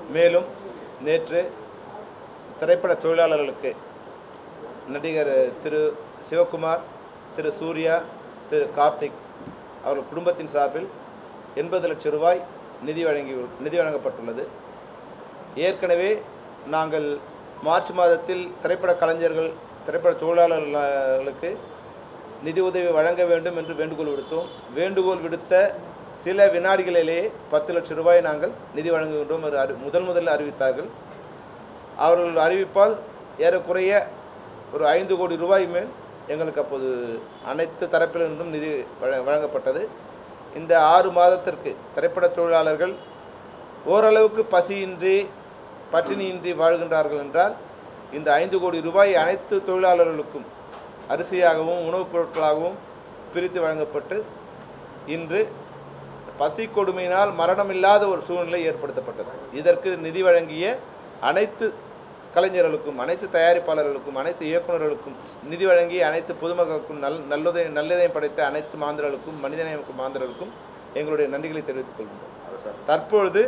மேலும் நேற்று திரைப்பட தொழிலாளர்களுக்கு நடிகர் திரு சிவகுமார் திரு சூர்யா திரு கார்த்திக் அவர்கள் குடும்பத்தின் சார்பில் எண்பது லட்சம் ரூபாய் நிதி வழங்கி நிதி வழங்கப்பட்டுள்ளது ஏற்கனவே நாங்கள் மார்ச் மாதத்தில் திரைப்பட கலைஞர்கள் திரைப்பட தொழிலாளர்களுக்கு நிதி உதவி வழங்க வேண்டும் என்று வேண்டுகோள் விடுத்தோம் வேண்டுகோள் விடுத்த சில வினாடிகளிலேயே பத்து லட்சம் ரூபாய் நாங்கள் நிதி வழங்குகின்றோம் என்று அறி முதல் முதலில் அறிவித்தார்கள் அவர்கள் அறிவிப்பால் ஏறக்குறைய ஒரு ஐந்து கோடி ரூபாய் மேல் எங்களுக்கு அப்போது அனைத்து தரப்பிலிருந்தும் நிதி வழ- வழங்கப்பட்டது இந்த ஆறு மாதத்திற்கு திரைப்பட தொழிலாளர்கள் ஓரளவுக்கு பசியின்றி பட்டினியின்றி வாழ்கின்றார்கள் என்றால் இந்த ஐந்து கோடி ரூபாய் அனைத்து தொழிலாளர்களுக்கும் அரிசியாகவும் உணவுப் பொருட்களாகவும் பிரித்து வழங்கப்பட்டு இன்று பசி கொடுமையினால் மரணமில்லாத ஒரு சூழ்நிலை ஏற்படுத்தப்பட்டது இதற்கு நிதி வழங்கிய அனைத்து கலைஞர்களுக்கும் அனைத்து தயாரிப்பாளர்களுக்கும் அனைத்து இயக்குநர்களுக்கும் நிதி வழங்கிய அனைத்து பொதுமக்களுக்கும் நல் நல்லுதை நல்லதயம் படைத்த அனைத்து மாந்தர்களுக்கும் மனிதநேய மாந்தர்களுக்கும் எங்களுடைய நன்றிகளை தெரிவித்துக் கொள்கின்றோம் தற்பொழுது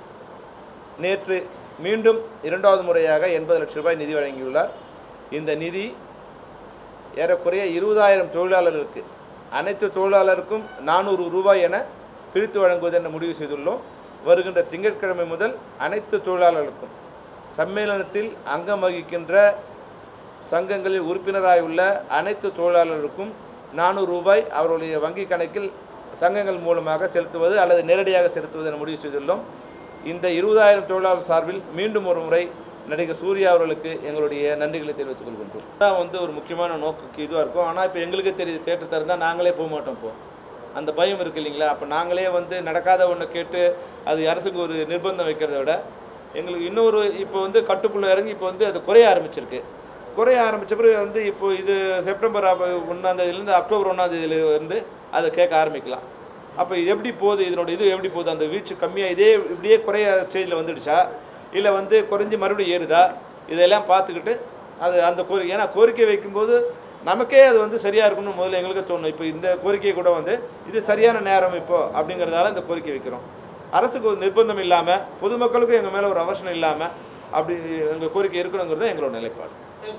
நேற்று மீண்டும் இரண்டாவது முறையாக எண்பது லட்சம் ரூபாய் நிதி வழங்கியுள்ளார் இந்த நிதி ஏறக்குறைய இருபதாயிரம் தொழிலாளர்களுக்கு அனைத்து தொழிலாளருக்கும் நானூறு ரூபாய் என பிரித்து வழங்குவது என முடிவு செய்துள்ளோம் வருகின்ற திங்கட்கிழமை முதல் அனைத்து தொழிலாளர்களுக்கும் சம்மேளனத்தில் அங்கம் வகிக்கின்ற சங்கங்களில் உறுப்பினராய் உள்ள அனைத்து தொழிலாளர்களுக்கும் நானூறு ரூபாய் அவர்களுடைய வங்கி கணக்கில் சங்கங்கள் மூலமாக செலுத்துவது அல்லது நேரடியாக செலுத்துவது என முடிவு செய்துள்ளோம் இந்த இருபதாயிரம் தொழிலாளர் சார்பில் மீண்டும் ஒரு முறை நடிகர் சூர்யா அவர்களுக்கு எங்களுடைய நன்றிகளை தெரிவித்துக் கொள்கின்றோம் தான் வந்து ஒரு முக்கியமான நோக்குக்கு இதுவாக இருக்கும் ஆனால் இப்போ எங்களுக்கே தெரியுது தேட்டர் திறந்தால் நாங்களே போக மாட்டோம் இப்போ அந்த பயம் இருக்கு இல்லைங்களா அப்போ நாங்களே வந்து நடக்காத ஒன்று கேட்டு அது அரசுக்கு ஒரு நிர்பந்தம் வைக்கிறத விட எங்களுக்கு இன்னொரு இப்போ வந்து கட்டுக்குள்ளே இறங்கி இப்போ வந்து அது குறைய ஆரம்பிச்சிருக்கு குறைய ஆரம்பித்த பிறகு வந்து இப்போ இது செப்டம்பர் ஒன்றாந்தேதியிலேருந்து அக்டோபர் ஒன்றாந்தேதியில வந்து அதை கேட்க ஆரம்பிக்கலாம் அப்போ இது எப்படி போகுது இதனோட இது எப்படி போகுது அந்த வீச்சு கம்மியாக இதே இப்படியே குறைய ஸ்டேஜில் வந்துடுச்சா இல்லை வந்து குறைஞ்சி மறுபடியும் ஏறுதா இதெல்லாம் பார்த்துக்கிட்டு அது அந்த கோரிக்கை ஏன்னா கோரிக்கை வைக்கும்போது நமக்கே அது வந்து சரியாக இருக்கும்னு முதல்ல எங்களுக்கு தோணும் இப்போ இந்த கோரிக்கை கூட வந்து இது சரியான நேரம் இப்போ அப்படிங்கிறதால இந்த கோரிக்கை வைக்கிறோம் அரசுக்கு ஒரு நிர்பந்தம் இல்லாமல் பொதுமக்களுக்கும் எங்கள் மேலே ஒரு அவசரம் இல்லாமல் அப்படி எங்கள் கோரிக்கை இருக்கணுங்கிறது எங்களோட நிலைப்பாடு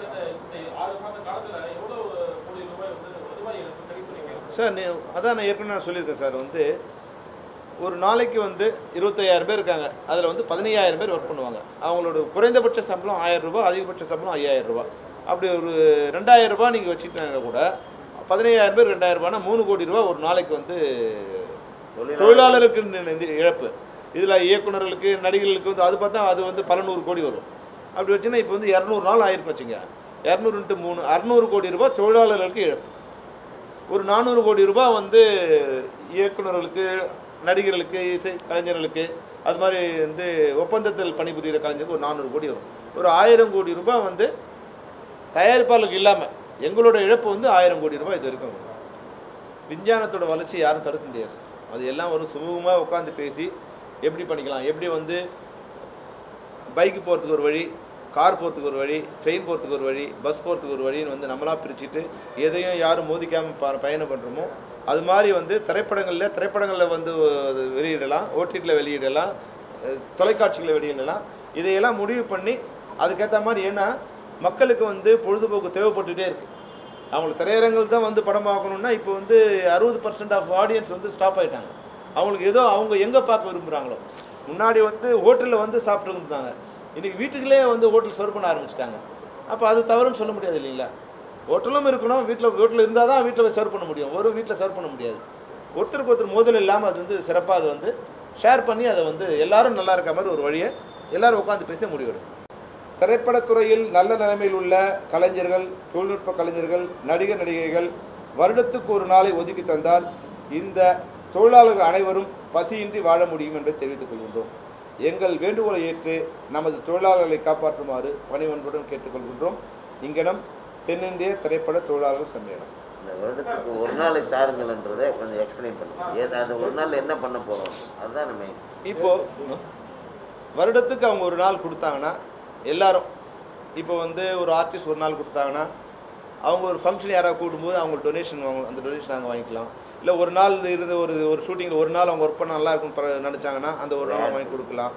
சார் நீ அதான் நான் ஏற்கனவே நான் சொல்லியிருக்கேன் சார் வந்து ஒரு நாளைக்கு வந்து இருபத்தையாயிரம் பேர் இருக்காங்க அதில் வந்து பதினையாயிரம் பேர் ஒர்க் பண்ணுவாங்க அவங்களோட குறைந்தபட்ச சம்பளம் ஆயிரம் ரூபாய் அதிகபட்ச சம்பளம் ஐயாயிரம் ரூபாய் அப்படி ஒரு ரெண்டாயிரம் ரூபாய் நீங்கள் வச்சுக்கிட்டா கூட பதினையாயிரம் பேர் ரெண்டாயிரம் ரூபாய்னா மூணு கோடி ரூபாய் ஒரு நாளைக்கு வந்து தொழிலாளருக்கு நி- நிதி இழப்பு இதில் இயக்குனர்களுக்கு நடிகர்களுக்கு வந்து அது பார்த்தா அது வந்து பல நூறு கோடி வரும் அப்படி வச்சுன்னா இப்போ வந்து இரநூறு நாள் ஆயிருக்கு வச்சுங்க இரநூறு இன்ட்டு மூணு அறநூறு கோடி ரூபாய் தொழிலாளர்களுக்கு இழப்பு ஒரு நானூறு கோடி ரூபாய் வந்து இயக்குனர்களுக்கு நடிகர்களுக்கு இசை கலைஞர்களுக்கு அது மாதிரி வந்து ஒப்பந்தத்தில் பணிபுரிகிற கலைஞருக்கு ஒரு நானூறு கோடி வரும் ஒரு ஆயிரம் கோடி ரூபாய் வந்து தயாரிப்பாளருக்கு இல்லாமல் எங்களோட இழப்பு வந்து ஆயிரம் கோடி ரூபாய் இது வரைக்கும் வரும். விஞ்ஞானத்தோட வளர்ச்சி யாரும் தடுக்க முடியாது சார். அது எல்லாம் ஒரு சுமூகமாக உட்காந்து பேசி எப்படி பண்ணிக்கலாம் எப்படி வந்து பைக்கு போகிறதுக்கு ஒரு வழி கார் போகிறதுக்கு ஒரு வழி ட்ரெயின் போகிறதுக்கு ஒரு வழி பஸ் போகிறதுக்கு ஒரு வழின்னு வந்து நம்மளாக பிரிச்சுட்டு எதையும் யாரும் மோதிக்காமல் ப பயணம் பண்ணுறோமோ அது மாதிரி வந்து திரைப்படங்களில் திரைப்படங்களில் வந்து அது வெளியிடலாம் ஓடிடியில் வெளியிடலாம் அஹ் தொலைக்காட்சிகளை வெளியிடலாம் இதையெல்லாம் முடிவு பண்ணி அதுக்கேற்ற மாதிரி ஏன்னா மக்களுக்கு வந்து பொழுதுபோக்கு தேவைப்பட்டுட்டே இருக்குது அவங்களுக்கு திரையரங்கில் தான் வந்து படம் பார்க்கணுன்னா இப்போ வந்து அறுபது பர்சன்ட் ஆஃப் ஆடியன்ஸ் வந்து ஸ்டாப் ஆயிட்டாங்க அவங்களுக்கு ஏதோ அவங்க எங்கே பார்க்க விரும்புகிறாங்களோ முன்னாடி வந்து ஹோட்டலில் வந்து சாப்பிட்டு இருந்தாங்க இன்றைக்கி வீட்டுக்குள்ளே வந்து ஹோட்டல் சர்வ் பண்ண ஆரம்பிச்சிட்டாங்க அப்போ அது தவறுன்னு சொல்ல முடியாது இல்லைங்களா ஹோட்டலும் இருக்கணும் வீட்டில் வீட்டில் இருந்தால் தான் வீட்டில் போய் சர்வ் பண்ண முடியும் ஒரு வீட்டில் சர்வ் பண்ண முடியாது ஒருத்தருக்கு ஒருத்தர் மோதல் இல்லாமல் அது வந்து சிறப்பாக அது வந்து ஷேர் பண்ணி அதை வந்து எல்லாரும் நல்லா இருக்க மாதிரி ஒரு வழியை எல்லாரும் உட்காந்து பேசி முடிவெடுக்கும் திரைப்படத்துறையில் நல்ல நிலைமையில் உள்ள கலைஞர்கள் தொழில்நுட்ப கலைஞர்கள் நடிகர் நடிகைகள் வருடத்துக்கு ஒரு நாளை ஒதுக்கி தந்தால் இந்த தொழிலாளர்கள் அனைவரும் பசியின்றி வாழ முடியும் என்று தெரிவித்துக் கொள்கின்றோம் எங்கள் வேண்டுகோளை ஏற்று நமது தொழிலாளர்களை காப்பாற்றுமாறு பணிவன்புடன் கேட்டுக்கொள்கின்றோம் இங்கனம் தென்னிந்திய திரைப்பட தொழிலாளர்கள் சம்மேளனம் இந்த வருடத்துக்கு ஒரு நாளை தாருங்கள்ன்றதை கொஞ்சம் எக்ஸ்பிளைன் பண்ணுங்க ஏன் அந்த ஒரு நாள் என்ன பண்ண போகிறோம் அதுதான் நம்ம இப்போ வருடத்துக்கு அவங்க ஒரு நாள் கொடுத்தாங்கன்னா எல்லாரும் இப்போ வந்து ஒரு ஆர்டிஸ்ட் ஒரு நாள் கொடுத்தாங்கன்னா அவங்க ஒரு ஃபங்க்ஷன் யாராவது கூடும்போது அவங்க டொனேஷன் வாங்க அந்த டொனேஷன் நாங்கள் வாங்கிக்கலாம் இல்லை ஒரு நாள் இருந்து ஒரு ஒரு ஷூட்டிங்கில் ஒரு நாள் அவங்க ஒர்க் பண்ண நல்லா இருக்கும்னு பர- நினச்சாங்கன்னா அந்த ஒரு நாள் வாங்கி கொடுக்கலாம்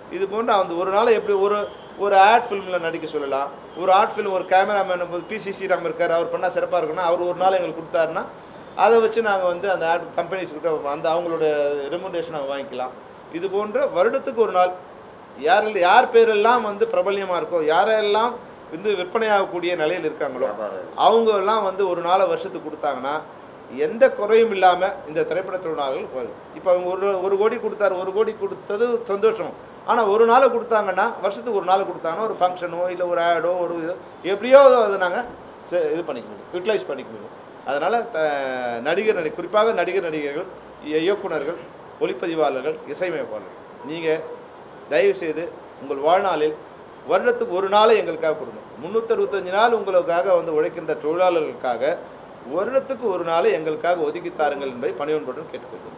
இது போன்று அந்த ஒரு நாள் எப்படி ஒரு ஒரு ஆட் ஃபிலிமில் நடிக்க சொல்லலாம் ஒரு ஆர்ட் ஃபிலிம் ஒரு கேமராமேன் பிசிசி நம்ம இருக்கார் அவர் பண்ணால் சிறப்பாக இருக்குன்னா அவர் ஒரு நாள் எங்களுக்கு கொடுத்தாருன்னா அதை வச்சு நாங்கள் வந்து அந்த ஆட் கம்பெனிஸ்கிட்ட அந்த அவங்களோட ரெமுனேஷன் நாங்கள் வாங்கிக்கலாம் இது போன்ற வருடத்துக்கு ஒரு நாள் யார் யார் பேரெல்லாம் வந்து பிரபல்யமாக இருக்கோ யாரெல்லாம் வந்து விற்பனையாகக்கூடிய நிலையில் இருக்காங்களோ அவங்க எல்லாம் வந்து ஒரு நாளை வருஷத்துக்கு கொடுத்தாங்கன்னா எந்த குறையும் இல்லாமல் இந்த திரைப்பட தொழிலாளர்கள் வரும் இப்போ அவங்க ஒரு ஒரு கோடி கொடுத்தாரு ஒரு கோடி கொடுத்தது சந்தோஷம் ஆனால் ஒரு நாளை கொடுத்தாங்கன்னா வருஷத்துக்கு ஒரு நாள் கொடுத்தாங்கன்னா ஒரு ஃபங்க்ஷனோ இல்லை ஒரு ஆடோ ஒரு இது எப்படியோ அதை நாங்கள் இது பண்ணிக்க முடியும் யூட்டிலைஸ் பண்ணிக்க முடியும் அதனால் த நடிகர் நடி குறிப்பாக நடிகர் நடிகர்கள் இய- இயக்குனர்கள் ஒளிப்பதிவாளர்கள் இசையமைப்பாளர்கள் நீங்கள் தயவுசெய்து உங்கள் வாழ்நாளில் வருடத்துக்கு ஒரு நாளை எங்களுக்காக கொடுங்க முந்நூற்றறுபத்தஞ்சு நாள் உங்களுக்காக வந்து உழைக்கின்ற தொழிலாளர்களுக்காக வருடத்துக்கு ஒரு நாளை எங்களுக்காக ஒதுக்கி தாருங்கள் என்பதை பணிவன்புடன் கேட்டுக்கொள்கிறேன்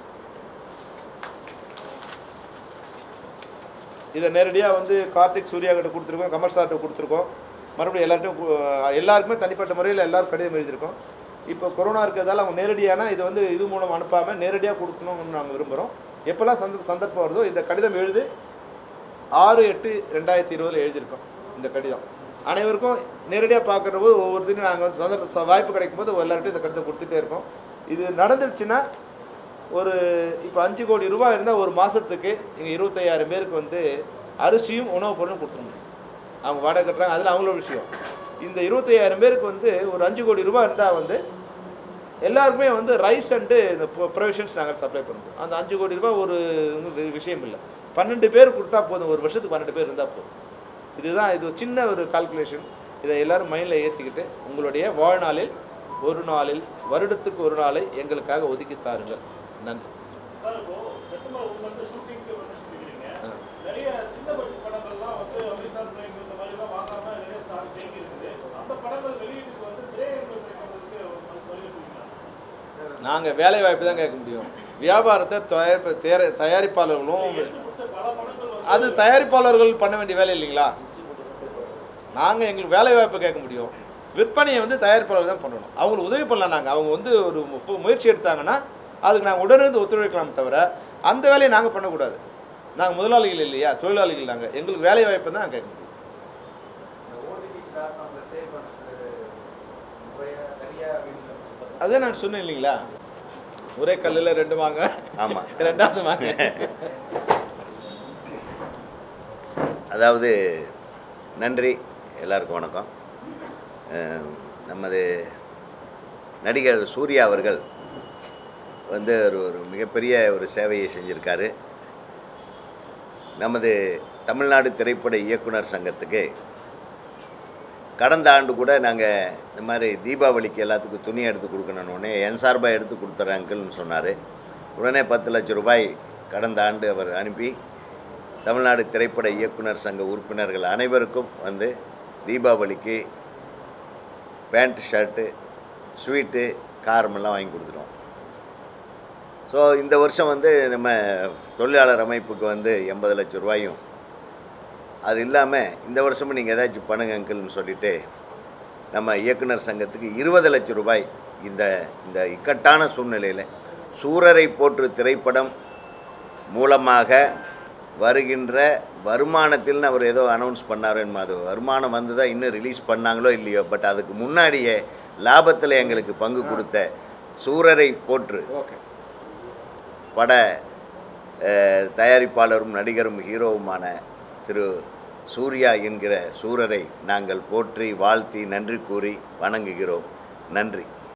இதை நேரடியாக வந்து கார்த்திக் சூர்யா கிட்ட கொடுத்துருக்கோம் கமல் சார்கிட்ட கொடுத்துருக்கோம் மறுபடியும் எல்லார்ட்டையும் கு- எல்லாருக்குமே தனிப்பட்ட முறையில் எல்லாரும் கடிதம் எழுதியிருக்கோம் இப்போ கொரோனா இருக்கிறதால அவங்க நேரடியானா இது வந்து இது மூலம் அனுப்பாமல் நேரடியாக கொடுக்கணும்னு நாங்கள் விரும்புகிறோம் எப்போல்லாம் சந்த சந்தர்ப்பம் வருதோ இந்த கடிதம் எழுதி ஆறு எட்டு ரெண்டாயிரத்தி இருபதில் எழுதியிருக்கோம் இந்த கடிதம் அனைவருக்கும் நேரடியாக பார்க்குற போது ஒவ்வொருத்தரையும் நாங்கள் வந்து சந்தர்ப்ப ச- வாய்ப்பு கிடைக்கும் போது எல்லார்ட்டையும் இந்த கடிதம் கொடுத்துட்டே இருக்கோம் இது நடந்துருச்சுன்னா ஒரு இப்போ அஞ்சு கோடி ரூபாய் இருந்தால் ஒரு மாதத்துக்கு இங்கே இருபத்தையாயிரம் பேருக்கு வந்து அரிசியும் உணவுப் பொருளும் கொடுத்துட முடியும் அவங்க வாடகை கட்டுறாங்க அதில் அவங்களோட விஷயம் இந்த இருபத்தையாயிரம் பேருக்கு வந்து ஒரு அஞ்சு கோடி ரூபாய் இருந்தால் வந்து எல்லாருக்குமே வந்து ரைஸ் அண்டு இந்த ப்ரொவிஷன்ஸ் நாங்கள் சப்ளை பண்ணுறோம் அந்த அஞ்சு கோடி ரூபாய் ஒரு வி- விஷயம் இல்லை பன்னெண்டு பேர் கொடுத்தா போதும் ஒரு வருஷத்துக்கு பன்னெண்டு பேர் இருந்தால் போதும் இதுதான் இது ஒரு சின்ன ஒரு கால்குலேஷன் இதை எல்லாரும் மைண்டில் ஏற்றிக்கிட்டு உங்களுடைய வாழ்நாளில் ஒரு நாளில் வருடத்துக்கு ஒரு நாளை எங்களுக்காக ஒதுக்கி தாருங்கள் நன்றி சார் இப்போ செப்டம்பர் ஒன்று வந்து ஷூட்டிங்க்கு வந்து சொல்லிக்கிறீங்க நிறைய சின்ன பட்ஜெட் படங்கள்லாம் வந்து அமேசான் பிரைம் இந்த மாதிரிலாம் வாங்காம நிறைய ஸ்டார் தேங்கி இருக்குது அந்த படங்கள் வெளியீட்டுக்கு வந்து திரையரங்கத்தை பண்ணுறதுக்கு வழிவகுப்பீங்களா நாங்கள் வேலை வாய்ப்பு தான் கேட்க முடியும் வியாபாரத்தை தயாரிப்பு தேர தயாரிப்பாளர்களும் பிடிச்ச பல படங்கள் வந்து அது தயாரிப்பாளர்கள் பண்ண வேண்டிய வேலை இல்லைங்களா நாங்கள் எங்களுக்கு வேலை வாய்ப்பு கேட்க முடியும் விற்பனையை வந்து தயாரிப்பாளர் தான் பண்ணணும் அவங்களுக்கு உதவி பண்ணலாம் நாங்கள் அவங்க வந்து ஒரு மு- முயற்சி எடுத்தாங்கன்னா அதுக்கு நாங்கள் உடனிருந்து ஒத்துழைக்கலாம் தவிர அந்த வேலையை நாங்கள் பண்ணக்கூடாது நாங்கள் முதலாளிகள் இல்லையா தொழிலாளிகள் நாங்கள் எங்களுக்கு வேலை வாய்ப்பு தான் கேட்க முடியும் அதே நான் சொன்னேன் இல்லைங்களா ஒரே கல்லில் ரெண்டு வாங்க ஆமாம் ரெண்டாவது வாங்க அதாவது நன்றி எல்லாருக்கும் வணக்கம் அஹ், நமது நடிகர் சூர்யா அவர்கள் வந்து ஒரு ஒரு மிகப்பெரிய ஒரு சேவையை செஞ்சுருக்காரு நமது தமிழ்நாடு திரைப்பட இயக்குனர் சங்கத்துக்கு கடந்த ஆண்டு கூட நாங்கள் இந்த மாதிரி தீபாவளிக்கு எல்லாத்துக்கும் துணி எடுத்து கொடுக்கணுன்னே என் சார்பாக எடுத்து கொடுத்துறேன் அங்கிள்னு சொன்னார் உடனே பத்து லட்சம் ரூபாய் கடந்த ஆண்டு அவர் அனுப்பி தமிழ்நாடு திரைப்பட இயக்குனர் சங்க உறுப்பினர்கள் அனைவருக்கும் வந்து தீபாவளிக்கு பேண்ட் ஷர்ட்டு ஸ்வீட்டு காரமெல்லாம் வாங்கி கொடுத்துட்டோம் ஸோ இந்த வருஷம் வந்து நம்ம தொழிலாளர் அமைப்புக்கு வந்து எண்பது லட்சம் ரூபாயும் அது இல்லாமல் இந்த வருஷமும் நீங்கள் ஏதாச்சும் பண்ணுங்க அங்கிள்னு சொல்லிட்டு நம்ம இயக்குனர் சங்கத்துக்கு இருபது லட்சம் ரூபாய் இந்த இந்த இக்கட்டான சூழ்நிலையில் சூரரை போற்று திரைப்படம் மூலமாக வருகின்ற வருமானத்தில்னு அவர் ஏதோ அனௌன்ஸ் பண்ணாரோ என்னமோ அது வருமானம் வந்ததா இன்னும் ரிலீஸ் பண்ணாங்களோ இல்லையோ பட் அதுக்கு முன்னாடியே லாபத்தில் எங்களுக்கு பங்கு கொடுத்த சூரரை போற்று ஓகே பட அஹ், தயாரிப்பாளரும் நடிகரும் ஹீரோவுமான திரு சூர்யா என்கிற சூரரை நாங்கள் போற்றி வாழ்த்தி நன்றி கூறி வணங்குகிறோம் நன்றி